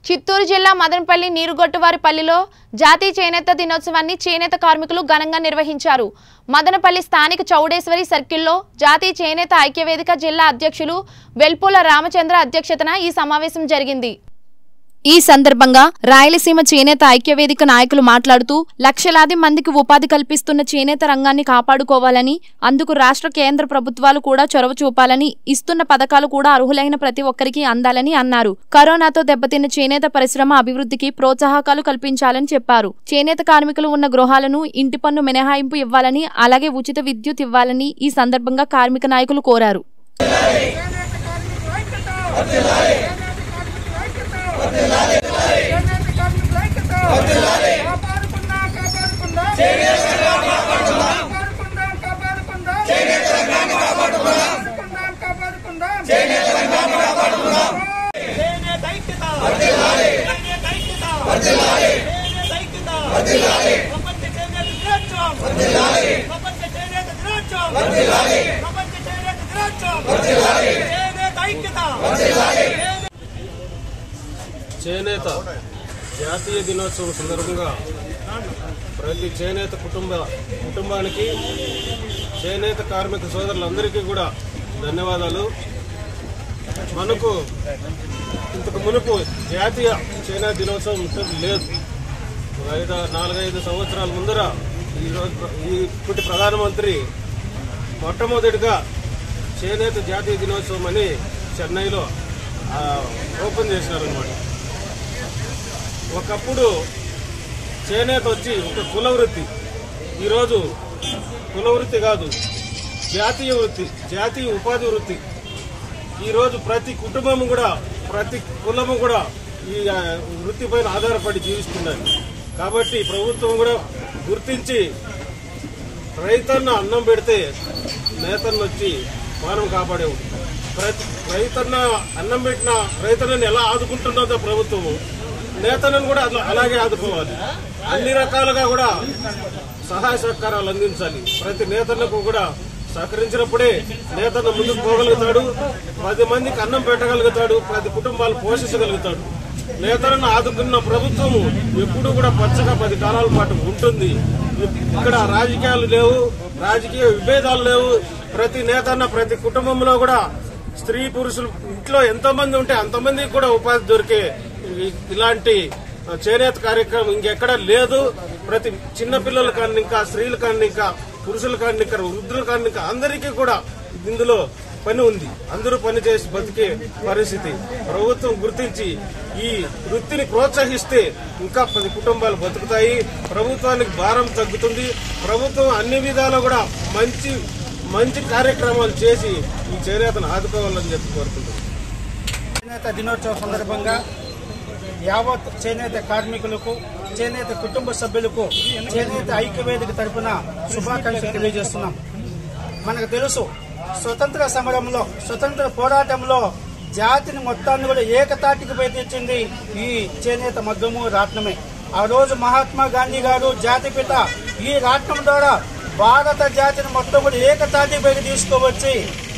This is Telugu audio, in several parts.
చిత్తూరు జిల్లా మదనపల్లి నీరుగొట్టువారిపల్లిలో జాతీయ చేనేత దినోత్సవాన్ని చేనేత కార్మికులు ఘనంగా నిర్వహించారు మదనపల్లి స్థానిక చౌడేశ్వరి సర్కిల్లో జాతీయ చేనేత ఐక్యవేదిక జిల్లా అధ్యక్షులు వెల్పుల రామచంద్ర అధ్యక్షతన ఈ సమావేశం జరిగింది ఈ సందర్భంగా రాయలసీమ చేనేత ఐక్యవేదిక నాయకులు మాట్లాడుతూ లక్షలాది మందికి ఉపాధి కల్పిస్తున్న చేనేత రంగాన్ని కాపాడుకోవాలని అందుకు రాష్ట్ర కేంద్ర ప్రభుత్వాలు కూడా చొరవ చూపాలని ఇస్తున్న పథకాలు కూడా అర్హులైన ప్రతి ఒక్కరికి అందాలని అన్నారు కరోనాతో దెబ్బతిన్న చేనేత పరిశ్రమ అభివృద్ధికి ప్రోత్సాహకాలు కల్పించాలని చెప్పారు చేనేత కార్మికులు ఉన్న గృహాలను ఇంటి పన్ను మినహాయింపు ఇవ్వాలని అలాగే ఉచిత విద్యుత్ ఇవ్వాలని ఈ సందర్భంగా కార్మిక నాయకులు కోరారు చేనేత జాతీయ దినోత్సవం సందర్భంగా ప్రతి చేనేత కుటుంబ కుటుంబానికి చేనేత కార్మిక సోదరులందరికీ కూడా ధన్యవాదాలు మనకు ఇంతకు మునుపు జాతీయ చేనేత దినోత్సవం ఇంతకు లేదు ఒక ఐదు నాలుగైదు సంవత్సరాల ముందర ఈరోజు ఈ ఇప్పటి ప్రధానమంత్రి మొట్టమొదటిగా చేనేత జాతీయ దినోత్సవం అని చెన్నైలో ఆ, ఓపెన్ చేసినారనమాట ఒకప్పుడు చేనేత వచ్చి ఒక కుల వృత్తి ఈరోజు కుల వృత్తి కాదు జాతీయ వృత్తి జాతీయ ఉపాధి వృత్తి ఈరోజు ప్రతి కుటుంబం కూడా ప్రతి కులము కూడా ఈ ఆ, వృత్తి పైన ఆధారపడి జీవిస్తున్నారు కాబట్టి ప్రభుత్వం కూడా గుర్తించి రైతన్న అన్నం పెడితే నేతన్న వచ్చి మానం కాపాడేవు ప్రతి రైతన్న అన్నం పెట్టిన రైతన్నని ఎలా ఆదుకుంటున్నదో ప్రభుత్వము నేతలను కూడా అట్లా అలాగే ఆదుకోవాలి అన్ని రకాలుగా కూడా సహాయ సహకారాలు అందించాలి ప్రతి నేతలకు కూడా సహకరించినప్పుడే నేతన్న ముందుకు పోగలుగుతాడు పది మందికి అన్నం పెట్టగలుగుతాడు పది కుటుంబాలు పోషించగలుగుతాడు నేతలను ఆదుకున్న ప్రభుత్వము ఎప్పుడూ కూడా పచ్చగా పది కాలాల పాటు ఉంటుంది ఇక్కడ రాజకీయాలు లేవు రాజకీయ విభేదాలు లేవు ప్రతి నేతన్న ప్రతి కుటుంబంలో కూడా స్త్రీ పురుషులు ఇంట్లో ఎంతో మంది ఉంటే అంతమందికి కూడా ఉపాధి దొరికే ఇ- ఇలాంటి చేనేత కార్యక్రమం ఇంకెక్కడ లేదు ప్రతి చిన్న పిల్లల కానీ ఇంకా స్త్రీల కానీ ఇంకా పురుషుల కానీ ఇంకా వృద్ధుల కానీ ఇంకా అందరికీ కూడా ఇందులో పని ఉంది అందరూ పని చేసి బతికే పరిస్థితి ప్రభుత్వం గుర్తించి ఈ వృత్తిని ప్రోత్సహిస్తే ఇంకా పది కుటుంబాలు బతుకుతాయి ప్రభుత్వానికి భారం తగ్గుతుంది ప్రభుత్వం అన్ని విధాలా కూడా మంచి మంచి కార్యక్రమాలు చేసి ఈ చేనేతను ఆదుకోవాలని చెప్పి కోరుకుంటున్నాను చేనేత దినోత్సవం సందర్భంగా యావత్ చేనేత కార్మికులకు చేనేత కుటుంబ సభ్యులకు చేనేత ఐక్యవేదిక తరపున శుభాకాంక్షలు తెలియజేస్తున్నాం మనకు తెలుసు స్వతంత్ర సమరంలో స్వతంత్ర పోరాటంలో జాతిని మొత్తాన్ని కూడా ఏకతాటికి పై తెచ్చింది ఈ చేనేత మగ్గము రాట్నమే ఆ రోజు మహాత్మా గాంధీ గారు జాతిపిత ఈ రాట్నం ద్వారా భారత జాతిని మొత్తం కూడా ఏకతాటి పైకి తీసుకువచ్చి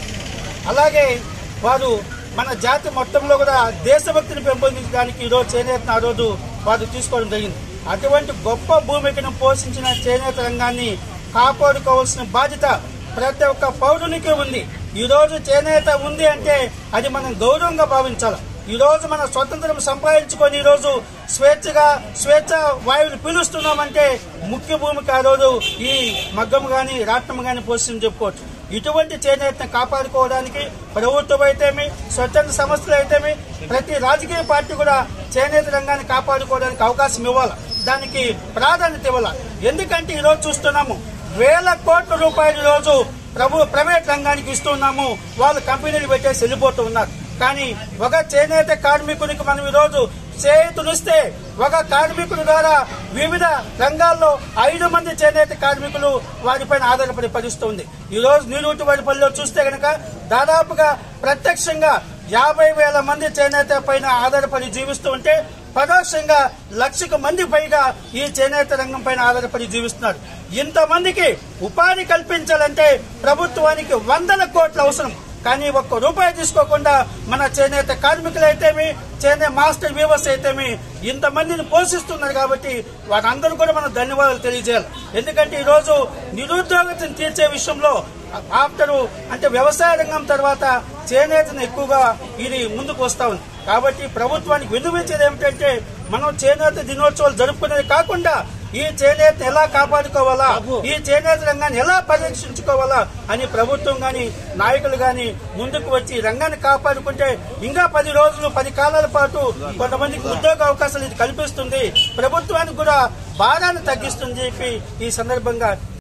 అలాగే వారు మన జాతి మొత్తంలో కూడా దేశభక్తిని పెంపొందించడానికి ఈరోజు చేనేతను ఆ రోజు వారు తీసుకోవడం జరిగింది అటువంటి గొప్ప భూమికను పోషించిన చేనేత రంగాన్ని కాపాడుకోవాల్సిన బాధ్యత ప్రతి ఒక్క పౌరునికి ఉంది ఈ రోజు చేనేత ఉంది అంటే అది మనం గౌరవంగా భావించాలి ఈ రోజు మన స్వతంత్రం సంపాదించుకొని ఈ రోజు స్వేచ్ఛగా స్వేచ్ఛ వాయువులు పీలుస్తున్నామంటే ముఖ్య భూమికి ఆ రోజు ఈ మగ్గం గాని రాట్నం గాని పోషించి చెప్పుకోవచ్చు ఇటువంటి చేనేతను కాపాడుకోవడానికి ప్రభుత్వం అయితేమి స్వచ్ఛంద సంస్థలు అయితేమి ప్రతి రాజకీయ పార్టీ కూడా చేనేత రంగాన్ని కాపాడుకోవడానికి అవకాశం ఇవ్వాలి దానికి ప్రాధాన్యత ఇవ్వాలి ఎందుకంటే ఈ రోజు చూస్తున్నాము వేల కోట్ల రూపాయలు ఈ రోజు ప్రభు ప్రైవేట్ రంగానికి ఇస్తున్నాము వాళ్ళు కంపెనీలు పెట్టేసి వెళ్ళిపోతూ ఉన్నారు కానీ ఒక చేనేత కార్మికునికి మనం ఈ రోజు చేతునిస్తే ఒక కార్మికుడి ద్వారా వివిధ రంగాల్లో ఐదు మంది చేనేత కార్మికులు వారిపైన ఆధారపడి పరిస్థితుంది ఈ రోజు నీరుటి వారిపల్లిలో చూస్తే గనక దాదాపుగా ప్రత్యక్షంగా యాభై వేల మంది చేనేత పైన ఆధారపడి జీవిస్తూ ఉంటే పరోక్షంగా లక్షకు మంది పైగా ఈ చేనేత రంగం పైన ఆధారపడి జీవిస్తున్నారు ఇంతమందికి ఉపాధి కల్పించాలంటే ప్రభుత్వానికి వందల కోట్ల అవసరం కానీ ఒక్క రూపాయి తీసుకోకుండా మన చేనేత కార్మికులైతేమి చేనేత మాస్టర్ వీవర్స్ అయితేమి ఇంతమందిని పోషిస్తున్నారు కాబట్టి వారందరూ కూడా మనం ధన్యవాదాలు తెలియజేయాలి ఎందుకంటే ఈ రోజు నిరుద్యోగతను తీర్చే విషయంలో ఆఫ్టర్ అంటే వ్యవసాయ రంగం తర్వాత చేనేతను ఎక్కువగా ఇది ముందుకు వస్తా ఉంది కాబట్టి ప్రభుత్వానికి విన్నవించేది ఏమిటంటే మనం చేనేత దినోత్సవాలు జరుపుకునేది కాకుండా ఈ చేనేతను ఎలా కాపాడుకోవాలా ఈ చేనేత రంగాన్ని ఎలా పరిరక్షించుకోవాలా అని ప్రభుత్వం గాని నాయకులు గాని ముందుకు వచ్చి ఈ రంగాన్ని కాపాడుకుంటే ఇంకా పది రోజులు పది కాలాల పాటు కొంతమందికి ఉద్యోగ అవకాశాలు ఇది కల్పిస్తుంది ప్రభుత్వానికి కూడా భారాన్ని తగ్గిస్తుంది చెప్పి ఈ సందర్భంగా